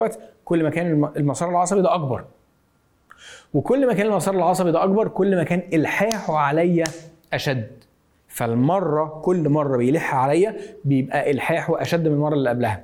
كل ما كان الم- المسار العصبي ده اكبر وكل ما كان المسار العصبي ده اكبر كل ما كان الحاحه عليا اشد فالمره كل مره بيلح عليا بيبقى الحاحه اشد من المره اللي قبلها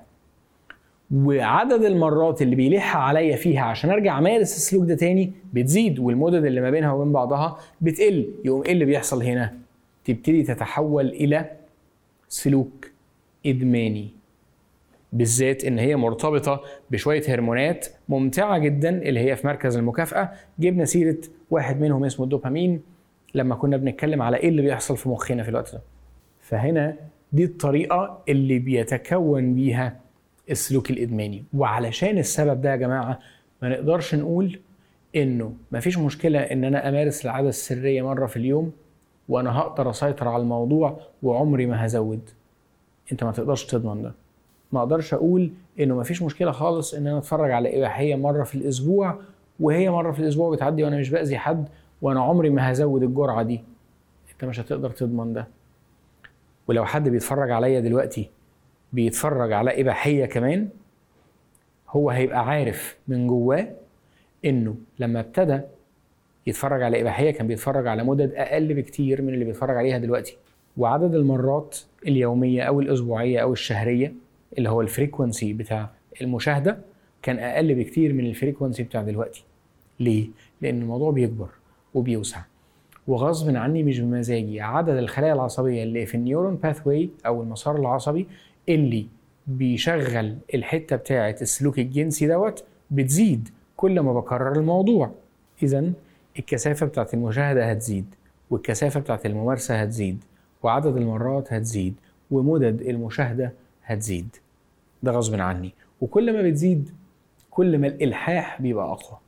وعدد المرات اللي بيلح عليا فيها عشان ارجع امارس السلوك ده تاني بتزيد والمدد اللي ما بينها وبين بعضها بتقل يقوم ايه اللي بيحصل هنا تبتدي تتحول الى سلوك ادماني بالذات ان هي مرتبطه بشويه هرمونات ممتعه جدا اللي هي في مركز المكافاه جبنا سيره واحد منهم اسمه الدوبامين لما كنا بنتكلم على ايه اللي بيحصل في مخنا في الوقت ده فهنا دي الطريقه اللي بيتكون بيها السلوك الادماني وعلشان السبب ده يا جماعه ما نقدرش نقول انه مفيش مشكله ان انا امارس العاده السريه مره في اليوم وانا هقدر اسيطر على الموضوع وعمري ما هزود انت ما تقدرش تضمن ده ما اقدرش اقول انه ما فيش مشكله خالص ان انا اتفرج على اباحيه مره في الاسبوع وهي مره في الاسبوع بتعدي وانا مش باذي حد وانا عمري ما هزود الجرعه دي انت مش هتقدر تضمن ده ولو حد بيتفرج عليا دلوقتي بيتفرج على اباحيه كمان هو هيبقى عارف من جواه انه لما ابتدى يتفرج على اباحيه كان بيتفرج على مدد اقل بكتير من اللي بيتفرج عليها دلوقتي وعدد المرات اليوميه او الاسبوعيه او الشهريه اللي هو الفريكونسي بتاع المشاهده كان اقل بكتير من الفريكونسي بتاع دلوقتي ليه لان الموضوع بيكبر وبيوسع وغصب عني مش بمزاجي عدد الخلايا العصبيه اللي في النيورون باثواي او المسار العصبي اللي بيشغل الحته بتاعه السلوك الجنسي دوت بتزيد كل ما بكرر الموضوع اذا الكثافه بتاعه المشاهده هتزيد والكثافه بتاعه الممارسه هتزيد وعدد المرات هتزيد ومدد المشاهده هتزيد ده غصب عني وكل ما بتزيد كل ما الالحاح بيبقى اقوى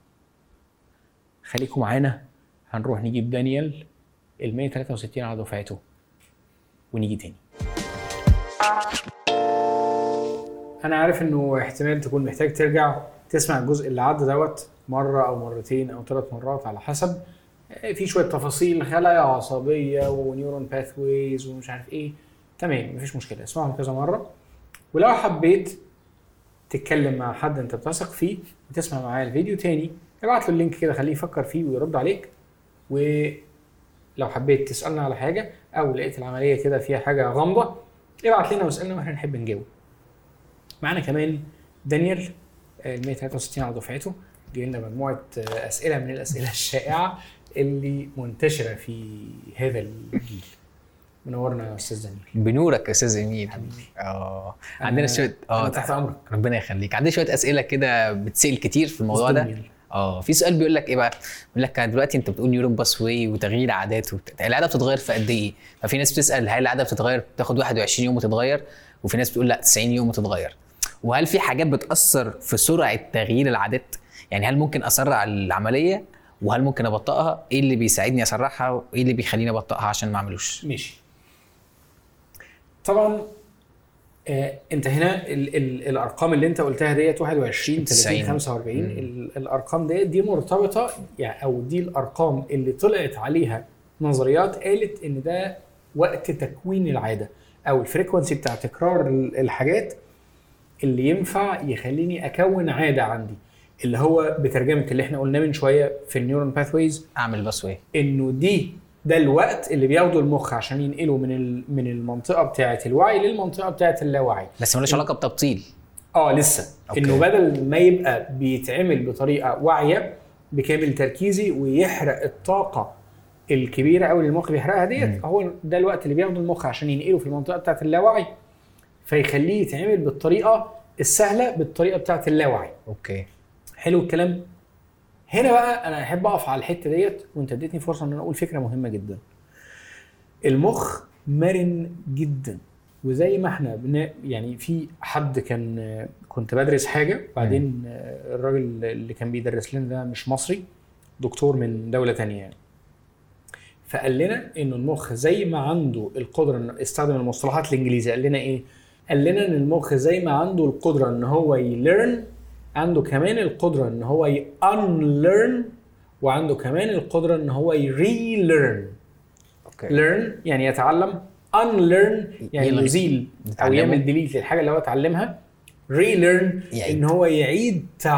خليكم معانا هنروح نجيب دانيال ال 163 على دفعته ونيجي تاني انا عارف انه احتمال تكون محتاج ترجع تسمع الجزء اللي عدى دوت مره او مرتين او ثلاث مرات على حسب في شويه تفاصيل خلايا عصبيه ونيورون باثويز ومش عارف ايه تمام مفيش مشكله اسمعهم كذا مره ولو حبيت تتكلم مع حد انت بتثق فيه وتسمع معاه الفيديو تاني ابعت له اللينك كده خليه يفكر فيه ويرد عليك ولو حبيت تسالنا على حاجه او لقيت العمليه كده فيها حاجه غامضه ابعت لنا واسالنا واحنا نحب نجاوب معانا كمان دانيال ال 163 على دفعته جاي لنا مجموعه اسئله من الاسئله الشائعه اللي منتشره في هذا الجيل منورنا يا استاذ دانيال بنورك يا استاذ امين حبيبي. اه أنا- عندنا شويه أنا اه تحت امرك ربنا يخليك عندي شويه اسئله كده بتسال كتير في الموضوع ده اصدمني يلا. اه في سؤال بيقول لك ايه بقى بيقول لك دلوقتي انت بتقول نيورون باس واي وتغيير عادات وبت... العاده بتتغير في قد ايه ففي ناس بتسال هل العاده بتتغير بتاخد 21 يوم وتتغير وفي ناس بتقول لا 90 يوم وتتغير وهل في حاجات بتاثر في سرعه تغيير العادات يعني هل ممكن اسرع العمليه وهل ممكن ابطئها ايه اللي بيساعدني اسرعها وايه اللي بيخليني ابطئها عشان ما اعملوش ماشي طبعا آه انت هنا ال ال الارقام اللي انت قلتها ديت 21 30 90. 45 ال الارقام ديت دي مرتبطه يعني او دي الارقام اللي طلعت عليها نظريات قالت ان ده وقت تكوين العاده او الفريكونسي بتاع تكرار ال- الحاجات اللي ينفع يخليني اكون عاده عندي اللي هو بترجمه اللي احنا قلناه من شويه في النيورون باثويز اعمل باس واي انه دي ده الوقت اللي بياخده المخ عشان ينقله من ال- من المنطقه بتاعه الوعي للمنطقه بتاعه اللاوعي بس ملوش علاقه بتبطيل اه لسه أوكي. انه بدل ما يبقى بيتعمل بطريقه واعيه بكامل تركيزي ويحرق الطاقه الكبيره قوي اللي المخ بيحرقها ديت هو ده الوقت اللي بياخده المخ عشان ينقله في المنطقه بتاعه اللاوعي فيخليه يتعمل بالطريقه السهله بالطريقه بتاعه اللاوعي اوكي حلو الكلام هنا بقى انا احب اقف على الحته ديت وانت اديتني فرصه ان انا اقول فكره مهمه جدا المخ مرن جدا وزي ما احنا بن... يعني في حد كان كنت بدرس حاجه بعدين الراجل اللي كان بيدرس لنا ده مش مصري دكتور من دوله تانية يعني فقال لنا انه المخ زي ما عنده القدره انه استخدم المصطلحات الانجليزيه قال لنا ايه قال لنا ان المخ زي ما عنده القدره ان هو يليرن عنده كمان القدره ان هو ي unlearn وعنده كمان القدره ان هو يريليرن اوكي learn يعني يتعلم unlearn يعني يلغي. يزيل او يتعلمه. يعمل ديليت للحاجه اللي هو اتعلمها ريليرن يعيد. ان هو يعيد